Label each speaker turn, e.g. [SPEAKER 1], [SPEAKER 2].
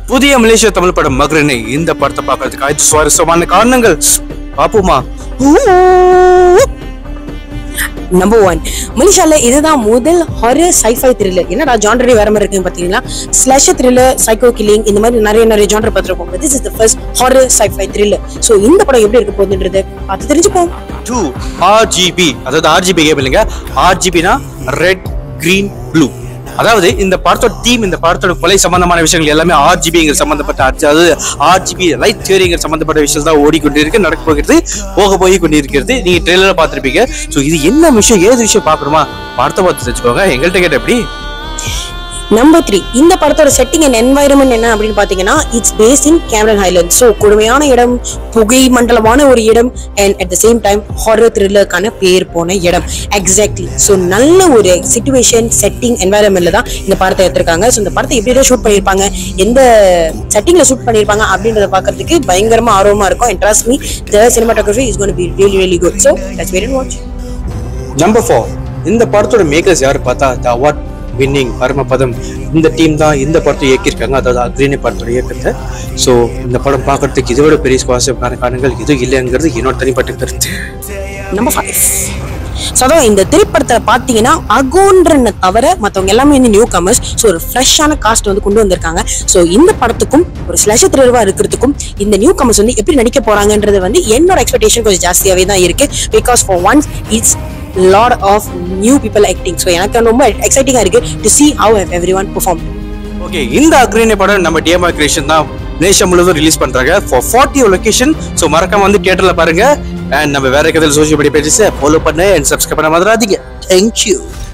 [SPEAKER 1] புதிய மலேசிய தமிழ் படம் மகரனை இந்த படத்தை பார்க்கறதுக்கு ஐந்து சுவாரஸ்யமான காரணங்கள் பாப்போமா
[SPEAKER 2] நம்பர் ஒன் மலேசியால இதுதான் முதல் ஹாரர் சைஃபை த்ரில்லர் என்னடா ஜான்ரே வேற மாதிரி இருக்குன்னு பாத்தீங்கன்னா ஸ்லாஷ் த்ரில்லர் சைக்கோ கில்லிங் இந்த மாதிரி நிறைய நிறைய ஜான்டர் பார்த்துருப்போம் this is the first horror sci-fi thriller so இந்த படம் எப்படி இருக்க போகுதுன்றது பார்த்து தெரிஞ்சுப்போம்
[SPEAKER 1] டூ ஆர்ஜிபி அதாவது ஆர்ஜிபி கேம் இல்லைங்க ஆர்ஜிபினா ரெட் கிரீன் ப்ளூ அதாவது இந்த படத்தோட தீம் இந்த படத்தோட கொலை சம்பந்தமான விஷயங்கள் எல்லாமே ஆர்ஜிபிங்கிற சம்பந்தப்பட்ட அர்த்த- அதாவது ஆர்ஜிபி லைட் தியரிங்கிற சம்பந்தப்பட்ட விஷயம் தான் ஓடிக்கொண்டிருக்கு நடக்க போகிறது போக போய் கொண்டிருக்கிறது நீங்க ட்ரெயிலர் பார்த்திருப்பீங்க ஸோ இது என்ன விஷயம் ஏது விஷயம் பார்க்கணுமா படத்தை பார்த்து தெரிஞ்சுக்கோங்க எங்கள்கிட்ட கேட்ட எப்படி
[SPEAKER 2] நம்பர் த்ரீ இந்த படத்தோட செட்டிங் அண்ட் என்வாயரன்மெண்ட் என்ன அப்படின்னு பாத்தீங்கன்னா it's based in Cameron Highland so கொடுமையான இடம் புகை மண்டலமான ஒரு இடம் and at the same time horror த்ரில்லருக்கான பேர் போன இடம் எக்ஸாக்ட்லி ஸோ நல்ல ஒரு சுச்சுவேஷன் செட்டிங் என்வாயரன்மெண்ட்ல தான் இந்த படத்தை எடுத்திருக்காங்க ஸோ இந்த படத்தை எப்படி ஷூட் பண்ணியிருப்பாங்க எந்த செட்டிங்ல ஷூட் பண்ணியிருப்பாங்க அப்படின்றத பார்க்கறதுக்கு பயங்கரமா ஆர்வமா இருக்கும் and trust me the cinematography is gonna be really really good so let's wait and watch
[SPEAKER 1] number four இந்த படத்தோட மேக்கர்ஸ் யாரு பார்த்தா த அவார்ட் வின்னிங் பரமபதம் இந்த டீம் தான் இந்த படத்தை இயக்கியிருக்காங்க அதாவது அக்ரினி படத்தோட இயக்கத்தை ஸோ இந்த படம் பார்க்கறதுக்கு இதோட பெரிய சுவாரஸ்யமான காரணங்கள் எதுவும் இல்லைங்கிறது என்னோட தனிப்பட்ட கருத்து
[SPEAKER 2] நம்பர் ஃபைவ் ஸோ அதான் இந்த திரைப்படத்தில் பார்த்தீங்கன்னா அகோன்றனை தவிர மற்றவங்க எல்லாமே வந்து நியூ கமர்ஸ் ஸோ ஒரு ஃப்ரெஷ்ஷான காஸ்ட் வந்து கொண்டு வந்திருக்காங்க ஸோ இந்த படத்துக்கும் ஒரு ஸ்லஷ த்ரில்லராக இருக்கிறதுக்கும் இந்த நியூ கமர்ஸ் வந்து எப்படி நடிக்க போறாங்கன்றது வந்து என்னோட எக்ஸ்பெக்டேஷன் கொஞ்சம் ஜாஸ்தியாகவே தான் இருக்கு because for once it's lot of new people acting so எனக்கு ரொம்ப எக்ஸைட்டிங்காக இருக்கு to see how everyone perform
[SPEAKER 1] okay இந்த அக்ரினி படம் நம்ம டிஎம்ஆர் கிரியேஷன் தான் நேஷம் முழுவதும் ரிலீஸ் பண்றாங்க ஃபார் ஃபார்ட்டி லொகேஷன் ஸோ மறக்காம வந்து தியேட்டர்ல பாருங்க அண்ட் நம்ம வேற கதையில் சோசியல் மீடியா பேஜஸ் ஃபாலோ பண்ண அண்ட் சப்ஸ்கிரைப் பண்ண மாதிரி தேங்க்யூ